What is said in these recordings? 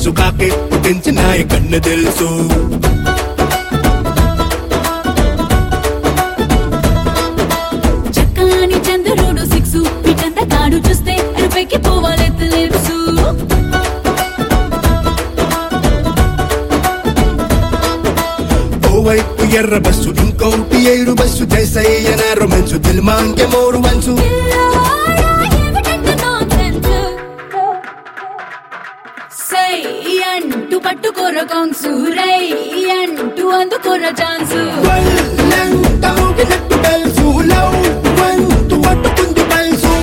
miss కాకే పుట్టించిన కన్ను తెలుసు చక్కని చంద్రుడు సిక్సు పిటంత కాడు చూస్తే అరుపెక్కి పోవాలెత్తలేసు ఓవైపు ఎర్ర బస్సు ఇంకోటి ఏడు బస్సు జైసయ్యన రొమాన్సు దిల్మాంకె మోరు వంచు సై అంటూ పట్టుకోర కాంగ్సు రై అంటూ అందుకోర ఛాన్సు వల్లంత ఊగినట్టు తెలుసు లవ్ వంతు పట్టుకుంది పల్సు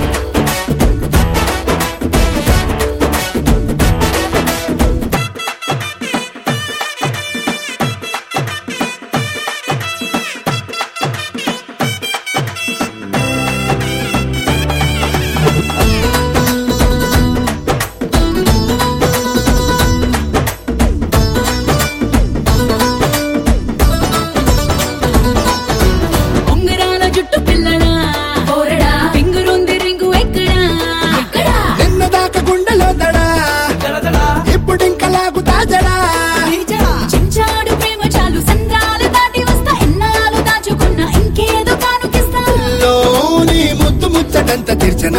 ఉంగరాల జుట్టు పిల్లడా పోరడా రింగురుంది రింగు ఎక్కడా ఎక్కడా నిన్న దాకా గుండెలో దడా ఇప్పుడింక లాగుతా జడా చించాడు ప్రేమ చాలు సంద్రాలు దాటి వస్తా ఎన్నాళ్ళు దాచుకున్న ఇంకేదో కానుకిస్తా లోని ముద్దు ముచ్చటంత తీర్చనా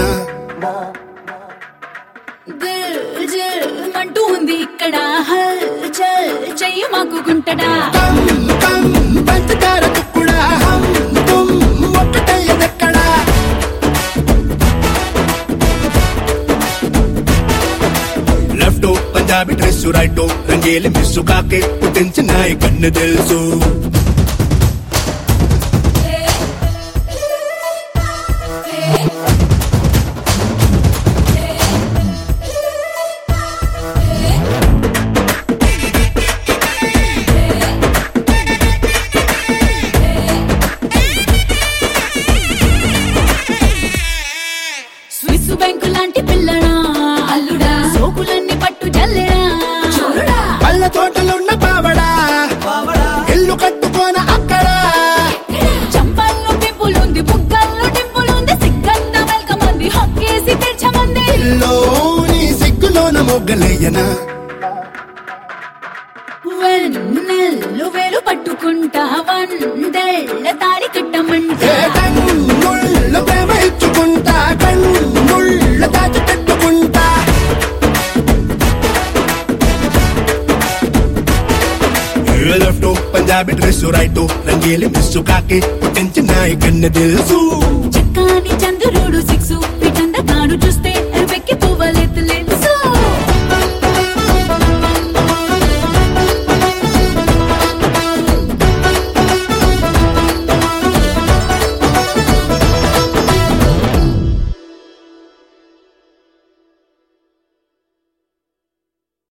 దిల్ జిల్ అంటూ ఉంది ఇక్కడ హల్ చల్ చెయ్యి మాకు గుంటడా కమ్ కమ్ పంచదార తుక్కుడా హం తుమ్ ఒక్కటయ్యదెక్కడా లెఫ్ట్ పంజాబీ డ్రెస్ రైట్ రంగేలి మిస్సు కాకే పుట్టించిన కన్ను తెలుసు స్విస్ బ్యాంకు లాంటి పిల్లడా అల్లుడా సోకులన్నీ పట్టు జల్లెడా చూరుడా పళ్ళ తోటలున్న పావడా ఇల్లు కట్టుకోన అక్కడ చంపల్లో పింపులుంది బుగ్గల్లో టింపులుంది సిగ్గంత వెల్కమ్ అంది హక్కేసి తెచ్చమంది లోని సిగ్గులోన మొగ్గలేయనా వెన్నెల్లు వేలు పట్టుకుంటా వందెళ్ళ తాడి కట్టమంటా ఏ కన్నుళ్ళ ప్రేమ ఇచ్చుకుంటా కన్నుళ్ళ దాచి పెట్టుకుంటా లెఫ్ట్ పంజాబీ డ్రెస్ రైట్ రంగేలి మిస్సు కాకి పుట్టించిన కన్ను తెలుసు చక్కని చంద్రుడు సిక్సు పిటంద తాడు చూస్తే వెక్కి పువ్వలెత్తలే